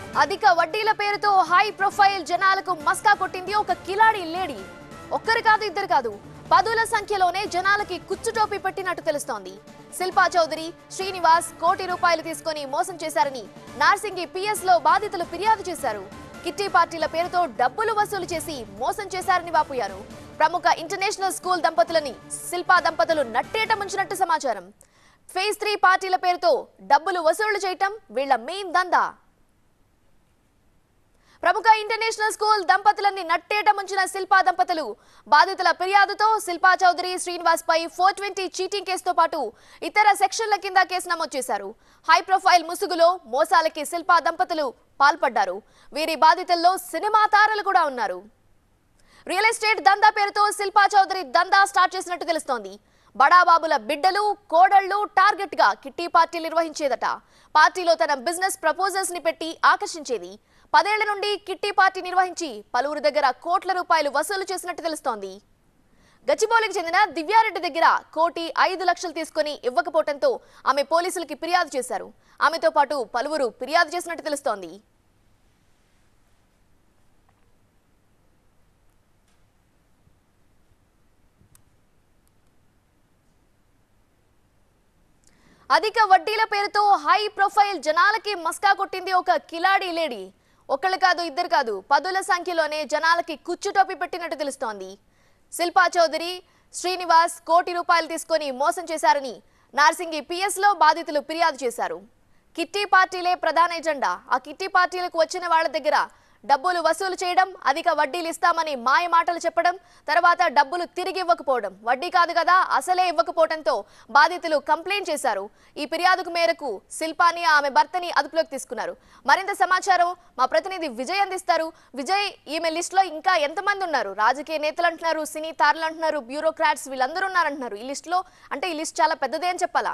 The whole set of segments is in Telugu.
అధిక వడ్డీల పేరుతో హై ప్రొఫైల్ జనాలకు మస్కా కొట్టింది ఒక కిలాడి లేడీ ఒక్కరు కాదు ఇద్దరు కాదు పదుల సంఖ్యలోనే జనాలకి కుచ్చుటోపి పెట్టినట్టు తెలుస్తోంది శిల్పా చౌదరి శ్రీనివాస్ కోటి రూపాయలు తీసుకొని మోసం చేశారని నార్సింగి పిఎస్ లో బాధితులు ఫిర్యాదు చేశారు కిట్టి పార్టీల పేరుతో డబ్బులు వసూలు చేసి మోసం చేశారని వాపోయారు ప్రముఖ ఇంటర్నేషనల్ స్కూల్ దంపతులని శిల్పా దంపతులు నట్టేట ముంచినట్టు సమాచారం ఫేజ్ త్రీ పార్టీల పేరుతో డబ్బులు వసూలు చేయటం వీళ్ల మెయిన్ దందా ప్రముఖ ఇంటర్నేషనల్ స్కూల్ దంపతులని నట్టేట ముంచిన శిల్పా దంపతులు బాధితుల ఫిర్యాదుతో శిల్పా చౌదరి శ్రీనివాస్ పై ఫోర్ ట్వంటీ చీటింగ్ కేసుతో పాటు ఇతర సెక్షన్ల కింద కేసు నమోదు చేశారు హై ప్రొఫైల్ ముసుగులో మోసాలకి శిల్పా దంపతులు పాల్పడ్డారు వీరి బాధితుల్లో సినిమా తారలు కూడా ఉన్నారు రియల్ ఎస్టేట్ దందా పేరుతో శిల్పా చౌదరి దందా స్టార్ట్ చేసినట్టు తెలుస్తోంది బడాబాబుల బిడ్డలు కోడళ్లు టార్గెట్ గా కిట్టి పార్టీలు నిర్వహించేదట పార్టీలో తన బిజినెస్ ప్రపోజల్స్ ని పెట్టి ఆకర్షించేది పదేళ్ల నుండి కిట్టి పార్టీ నిర్వహించి పలువురు దగ్గర కోట్ల రూపాయలు వసూలు చేసినట్టు తెలుస్తోంది గచ్చిబౌలికి చెందిన దివ్యారెడ్డి దగ్గర కోటి ఐదు లక్షలు తీసుకుని ఇవ్వకపోవడంతో ఆమె పోలీసులకి ఫిర్యాదు చేశారు ఆమెతో పాటు పలువురు ఫిర్యాదు చేసినట్టు తెలుస్తోంది అధిక వడ్డీల పేరుతో హై ప్రొఫైల్ జనాలకి మస్కా కొట్టింది ఒక కిలాడి లేడీ ఒకళ్ళు కాదు ఇద్దరు కాదు పదుల సంఖ్యలోనే జనాలకి కుచ్చుటోపి పెట్టినట్టు తెలుస్తోంది శిల్పా చౌదరి శ్రీనివాస్ కోటి రూపాయలు తీసుకొని మోసం చేశారని నార్సింగి పిఎస్ లో బాధితులు ఫిర్యాదు చేశారు కిట్టి పార్టీలే ప్రధాన ఎజెండా ఆ కిట్టి పార్టీలకు వచ్చిన వాళ్ళ దగ్గర డబ్బులు వసూలు చేయడం అధిక వడ్డీలు ఇస్తామని మాయ మాటలు చెప్పడం తర్వాత డబ్బులు తిరిగి ఇవ్వకపోవడం వడ్డీ కాదు కదా అసలే ఇవ్వకపోవడంతో బాధితులు కంప్లైంట్ చేశారు ఈ ఫిర్యాదుకు మేరకు శిల్పాని ఆమె భర్తని అదుపులోకి తీసుకున్నారు మరింత సమాచారం మా ప్రతినిధి విజయ్ అందిస్తారు విజయ్ ఈమె లిస్ట్ లో ఇంకా ఎంతమంది ఉన్నారు రాజకీయ నేతలు అంటున్నారు సినీ తారలు అంటున్నారు బ్యూరోక్రాట్స్ వీళ్ళందరూ ఉన్నారంటున్నారు ఈ లిస్ట్ లో అంటే ఈ లిస్ట్ చాలా పెద్దదే అని చెప్పాలా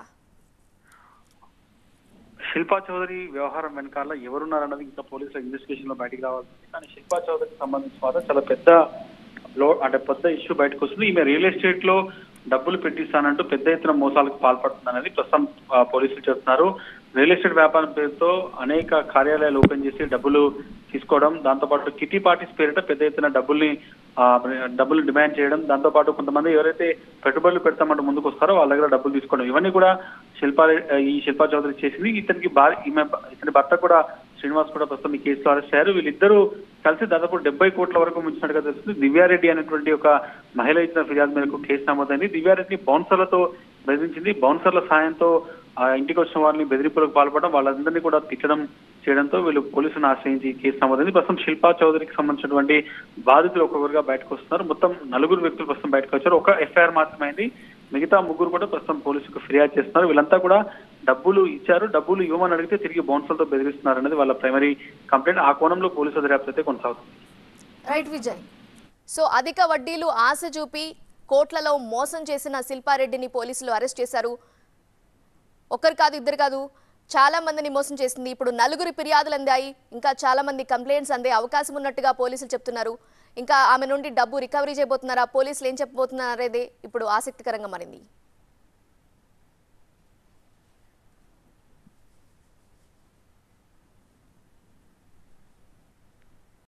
శిల్పా చౌదరి వ్యవహారం వెనకాల ఎవరున్నారన్నది ఇంకా పోలీసుల ఇన్వెస్టిగేషన్ లో బయటికి రావాల్సింది కానీ శిల్పా చౌదరికి సంబంధించి మాత్రం చాలా పెద్ద లో అంటే పెద్ద ఇష్యూ బయటకు వస్తుంది ఈమె రియల్ ఎస్టేట్ లో డబ్బులు పెట్టిస్తానంటూ పెద్ద ఎత్తున మోసాలకు పాల్పడుతుందనేది ప్రస్తుతం ఆ, పోలీసులు చెప్తున్నారు రియల్ ఎస్టేట్ వ్యాపారం పేరుతో అనేక కార్యాలయాలు ఓపెన్ చేసి డబ్బులు తీసుకోవడం దాంతోపాటు కిటీ పార్టీస్ పేరిట పెద్ద ఎత్తున డబ్బుల్ని ఆ, డబ్బులు డిమాండ్ చేయడం దాంతోపాటు కొంతమంది ఎవరైతే పెట్టుబడులు పెడతామంటూ ముందుకు వస్తారో వాళ్ళ దగ్గర డబ్బులు తీసుకోవడం ఇవన్నీ కూడా శిల్పా ఈ శిల్పా చౌదరి చేసింది ఇతనికి భార్య ఈమె ఇతని భర్త కూడా శ్రీనివాస్ కూడా ప్రస్తుతం ఈ కేసులో అరెస్ట్ అయ్యారు వీళ్ళిద్దరూ కలిసి దాదాపు డెబ్బై కోట్ల వరకు ముంచినట్టుగా తెలుస్తుంది దివ్యారెడ్డి అనేటువంటి ఒక మహిళ ఇచ్చిన ఫిర్యాదు మేరకు కేసు నమోదైంది దివ్యారెడ్డి బౌన్సర్లతో బెదిరించింది బౌన్సర్ల సాయంతో ఆ ఇంటికి వచ్చిన వారిని బెదిరింపులకు పాల్పడడం వాళ్ళందరినీ కూడా తిట్టడం చేయడంతో వీళ్ళు పోలీసులను ఆశ్రయించి ఈ కేసు నమోదైంది ప్రస్తుతం శిల్పా చౌదరికి సంబంధించినటువంటి బాధితులు ఒక్కొక్కరుగా బయటకు వస్తున్నారు మొత్తం నలుగురు వ్యక్తులు ప్రస్తుతం బయటకు వచ్చారు ఒక ఎఫ్ఐఆర్ మాత్రమైంది మిగతా ముగ్గురు కూడా ప్రస్తుతం పోలీసులకు ఫిర్యాదు చేస్తున్నారు వీళ్ళంతా కూడా డబ్బులు ఇచ్చారు డబ్బులు ఇవ్వమని అడిగితే తిరిగి బౌన్సర్లతో బెదిరిస్తున్నారు అనేది వాళ్ళ ప్రైమరీ కంప్లైంట్ ఆ కోణంలో పోలీసు దర్యాప్తు అయితే కొనసాగుతుంది రైట్ విజయ్ సో అధిక వడ్డీలు ఆశ చూపి కోట్లలో మోసం చేసిన శిల్పారెడ్డిని పోలీసులు అరెస్ట్ చేశారు ఒకరు కాదు ఇద్దరు కాదు చాలా మందిని మోసం చేసింది ఇప్పుడు నలుగురి ఫిర్యాదులు అందాయి ఇంకా చాలా మంది కంప్లైంట్స్ అందే అవకాశం ఉన్నట్టుగా పోలీసులు చెప్తున్నారు ఇంకా ఆమె నుండి డబ్బు రికవరీ చేయబోతున్నారా పోలీసులు ఏం చెప్పబోతున్నారనేది ఇప్పుడు ఆసక్తికరంగా మారింది